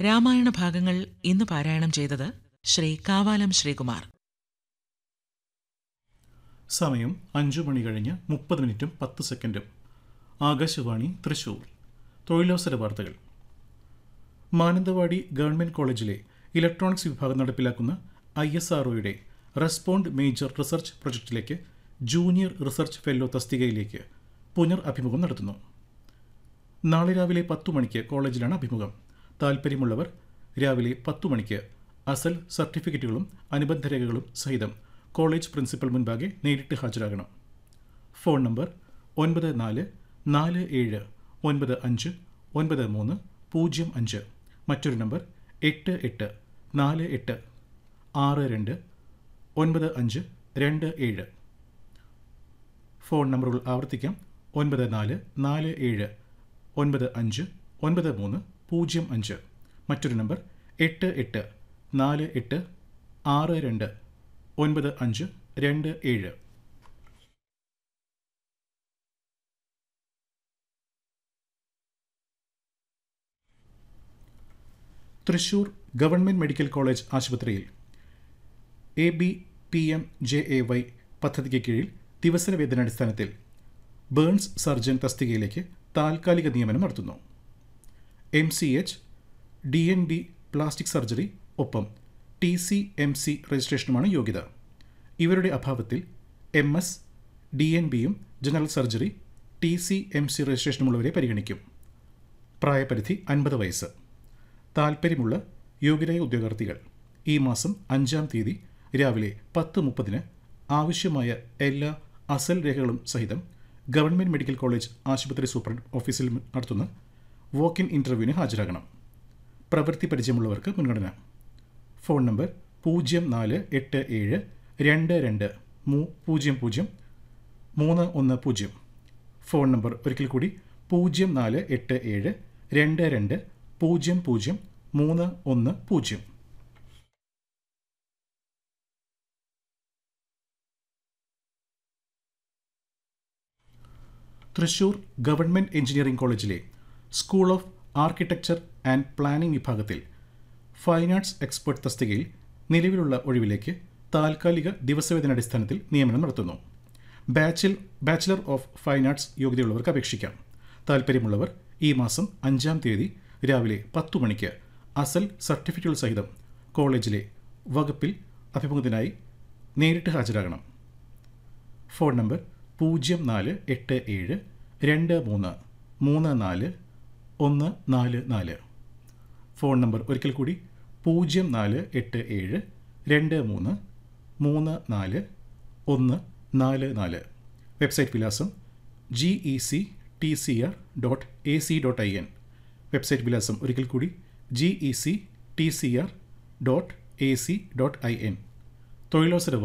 രാമായണ ഭാഗങ്ങൾ ഇന്ന് പാരായണം ചെയ്തത് ശ്രീ കാവാലം ശ്രീകുമാർ സമയം അഞ്ചു മണി കഴിഞ്ഞ് മുപ്പത് മിനിറ്റും പത്ത് സെക്കൻഡും ആകാശവാണി തൃശൂർ തൊഴിലവസര വാർത്തകൾ മാനന്തവാടി ഗവൺമെൻറ് കോളേജിലെ ഇലക്ട്രോണിക്സ് വിഭാഗം നടപ്പിലാക്കുന്ന ഐ എസ് ആർഒയുടെ റെസ്പോണ്ട് മേജർ റിസർച്ച് പ്രൊജക്റ്റിലേക്ക് ജൂനിയർ റിസർച്ച് ഫെല്ലോ തസ്തികയിലേക്ക് പുനർ അഭിമുഖം നടത്തുന്നു നാളെ രാവിലെ പത്തു മണിക്ക് കോളേജിലാണ് അഭിമുഖം താൽപ്പര്യമുള്ളവർ രാവിലെ പത്തു മണിക്ക് അസൽ സർട്ടിഫിക്കറ്റുകളും അനുബന്ധ രേഖകളും സഹിതം കോളേജ് പ്രിൻസിപ്പൽ മുൻപാകെ നേരിട്ട് ഹാജരാകണം ഫോൺ നമ്പർ ഒൻപത് നാല് നാല് ഏഴ് ഒൻപത് അഞ്ച് ഒൻപത് മൂന്ന് പൂജ്യം അഞ്ച് മറ്റൊരു നമ്പർ എട്ട് എട്ട് നാല് എട്ട് ആറ് രണ്ട് ഒൻപത് അഞ്ച് രണ്ട് ഏഴ് ഫോൺ നമ്പറുകൾ ആവർത്തിക്കാം ഒൻപത് നാല് നാല് ഏഴ് ഒൻപത് അഞ്ച് ഒൻപത് മൂന്ന് പൂജ്യം അഞ്ച് മറ്റൊരു നമ്പർ എട്ട് എട്ട് നാല് എട്ട് ആറ് രണ്ട് ഒൻപത് അഞ്ച് രണ്ട് ഏഴ് തൃശൂർ ഗവൺമെൻറ് മെഡിക്കൽ കോളേജ് ആശുപത്രിയിൽ A B P M J A Y പദ്ധതിക്ക് കീഴിൽ ദിവസന വേതനാടിസ്ഥാനത്തിൽ ബേൺസ് സർജൻ തസ്തികയിലേക്ക് താൽക്കാലിക നിയമനം നടത്തുന്നു M C H D N D plastic surgery ഒപ്പം ടി സി എം സി രജിസ്ട്രേഷനുമാണ് യോഗ്യത ഇവരുടെ അഭാവത്തിൽ എം എസ് ഡി എൻ ബിയും general surgery T C M C രജിസ്ട്രേഷനുമുള്ളവരെ പരിഗണിക്കും പ്രായപരിധി അൻപത് വയസ്സ് താൽപ്പര്യമുള്ള യോഗ്യരായ ഉദ്യോഗാർത്ഥികൾ ഈ മാസം അഞ്ചാം തീയതി രാവിലെ പത്ത് മുപ്പതിന് ആവശ്യമായ എല്ലാ അസൽ രേഖകളും സഹിതം ഗവൺമെൻറ് മെഡിക്കൽ കോളേജ് ആശുപത്രി സൂപ്രണ്ട് ഓഫീസിൽ നടത്തുന്ന വോക്ക് ഇൻ ഇൻ്റർവ്യൂവിന് ഹാജരാകണം പ്രവൃത്തി പരിചയമുള്ളവർക്ക് മുൻഗണന ഫോൺ നമ്പർ പൂജ്യം നാല് എട്ട് ഏഴ് രണ്ട് രണ്ട് മൂ പൂജ്യം പൂജ്യം മൂന്ന് ഒന്ന് പൂജ്യം ഫോൺ നമ്പർ ഒരിക്കൽ കൂടി പൂജ്യം നാല് എട്ട് ഏഴ് രണ്ട് രണ്ട് പൂജ്യം പൂജ്യം മൂന്ന് ഒന്ന് പൂജ്യം തൃശൂർ ഗവൺമെൻറ് എഞ്ചിനീയറിംഗ് കോളേജിലെ school of architecture and planning വിഭാഗത്തിൽ ഫൈൻ ആർട്സ് എക്സ്പെർട്ട് തസ്തികയിൽ നിലവിലുള്ള ഒഴിവിലേക്ക് താൽക്കാലിക ദിവസവേതനാടിസ്ഥാനത്തിൽ നിയമനം നടത്തുന്നു ബാച്ചിൽ ബാച്ചിലർ ഓഫ് ഫൈൻ ആർട്സ് യോഗ്യതയുള്ളവർക്ക് അപേക്ഷിക്കാം താൽപ്പര്യമുള്ളവർ ഈ മാസം അഞ്ചാം തീയതി രാവിലെ പത്തു മണിക്ക് അസൽ സർട്ടിഫിക്കറ്റുകൾ സഹിതം കോളേജിലെ വകുപ്പിൽ അഭിമുഖത്തിനായി നേരിട്ട് ഹാജരാകണം ഫോൺ നമ്പർ പൂജ്യം നാല് എട്ട് ഏഴ് രണ്ട് മൂന്ന് മൂന്ന് നാല് ഒന്ന് നാല് നാല് ഫോൺ നമ്പർ ഒരിക്കൽ കൂടി പൂജ്യം നാല് എട്ട് ഏഴ് രണ്ട് മൂന്ന് മൂന്ന് നാല് ഒന്ന് നാല് നാല് വെബ്സൈറ്റ് വിലാസം G E C T C R dot A C dot I N website വിലാസം ഒരിക്കൽ കൂടി G E C T C R dot A C dot I N തൊഴിലവസര